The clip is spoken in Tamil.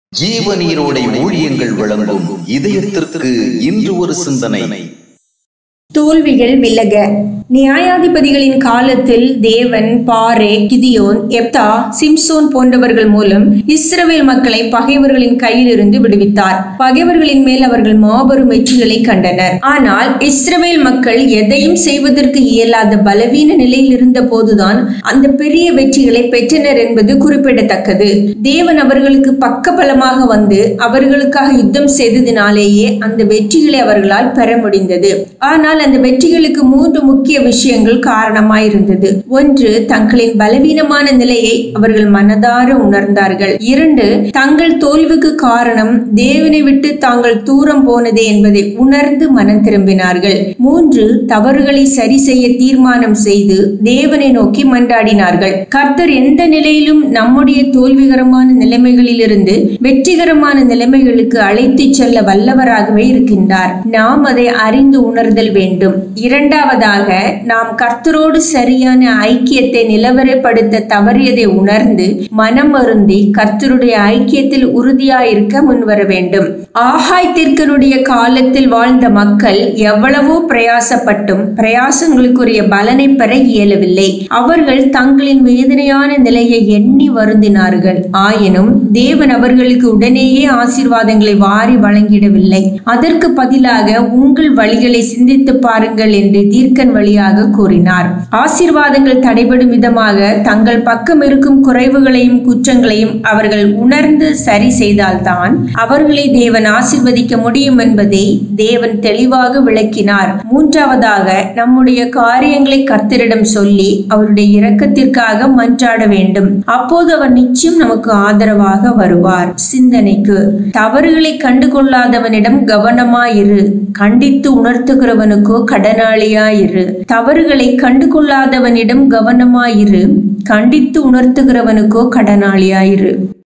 ஜீவநீரோடை ஊழியங்கள் வழங்கும் இதயத்திற்கு இன்று ஒரு சிந்தனை தோல்விகள் விலக நியாயாதிபதிகளின் காலத்தில் தேவன் பாரே கிதியோன் எப்தா சிம்சோன் போன்றவர்கள் மூலம் இஸ்ரவேல் மக்களை பகைவர்களின் கையிலிருந்து விடுவித்தார் பகைவர்களின் மேல் அவர்கள் மாபெரும் வெற்றிகளை கண்டனர் ஆனால் இஸ்ரவேல் மக்கள் எதையும் செய்வதற்கு இயலாத பலவீன நிலையில் இருந்த போதுதான் அந்த பெரிய வெற்றிகளை பெற்றனர் என்பது குறிப்பிடத்தக்கது தேவன் அவர்களுக்கு பக்கபலமாக வந்து அவர்களுக்காக யுத்தம் செய்ததினாலேயே அந்த வெற்றிகளை அவர்களால் பெற முடிந்தது ஆனால் அந்த வெற்றிகளுக்கு மூன்று முக்கிய விஷயங்கள் காரணமாயிருந்தது ஒன்று தங்களின் பலவீனமான நிலையை அவர்கள் மனதார உணர்ந்தார்கள் இரண்டு தங்கள் தோல்விக்கு காரணம் தேவனை விட்டு தாங்கள் தூரம் போனதே என்பதை உணர்ந்து மனம் திரும்பினார்கள் மூன்று தவறுகளை சரி செய்ய தீர்மானம் செய்து தேவனை நோக்கி மன்றாடினார்கள் கர்த்தர் எந்த நிலையிலும் நம்முடைய தோல்விகரமான நிலைமைகளிலிருந்து வெற்றிகரமான நிலைமைகளுக்கு அழைத்து செல்ல வல்லவராகவே இருக்கின்றார் நாம் அதை அறிந்து உணர்தல் வேண்டும் இரண்டாவதாக நாம் கர்த்தரோடு சரியான ஐக்கியத்தை நிலவரப்படுத்த தவறியதை உணர்ந்து மனம் அருந்தி கர்த்தருடைய ஐக்கியத்தில் உறுதியாயிருக்க முன்வர வேண்டும் ஆகாய் தீர்க்கனுடைய காலத்தில் வாழ்ந்த மக்கள் எவ்வளவோ பிரயாசப்பட்டும் பிரயாசங்களுக்குரிய பலனை பெற இயலவில்லை அவர்கள் தங்களின் வேதனையான நிலையை எண்ணி வருந்தினார்கள் ஆயினும் தேவன் அவர்களுக்கு உடனேயே ஆசீர்வாதங்களை வாரி வழங்கிடவில்லை அதற்கு பதிலாக உங்கள் வழிகளை சிந்தித்து பாருங்கள் என்று தீர்க்கன் வழியாக கூறினார் ஆசீர்வாதங்கள் தடைபடும் விதமாக தங்கள் பக்கம் இருக்கும் குறைவுகளையும் குற்றங்களையும் அவர்கள் உணர்ந்து சரி செய்தால்தான் அவர்களை தேவன் ஆசிர்வதிக்க முடியும் என்பதை தேவன் தெளிவாக விளக்கினார் மூன்றாவதாக நம்முடைய காரியங்களை கர்த்தரிடம் சொல்லி அவருடைய இரக்கத்திற்காக மன்றாட வேண்டும் அப்போது அவர் நிச்சயம் நமக்கு ஆதரவாக வருவார் சிந்தனைக்கு தவறுகளை கண்டுகொள்ளாதவனிடம் கவனமாயிரு கண்டித்து உணர்த்துகிறவனுக்கோ கடனாளியாயிரு தவறுகளை கண்டுகொள்ளாதவனிடம் கவனமாயிரு கண்டித்து உணர்த்துகிறவனுக்கோ கடனாளியாயிரு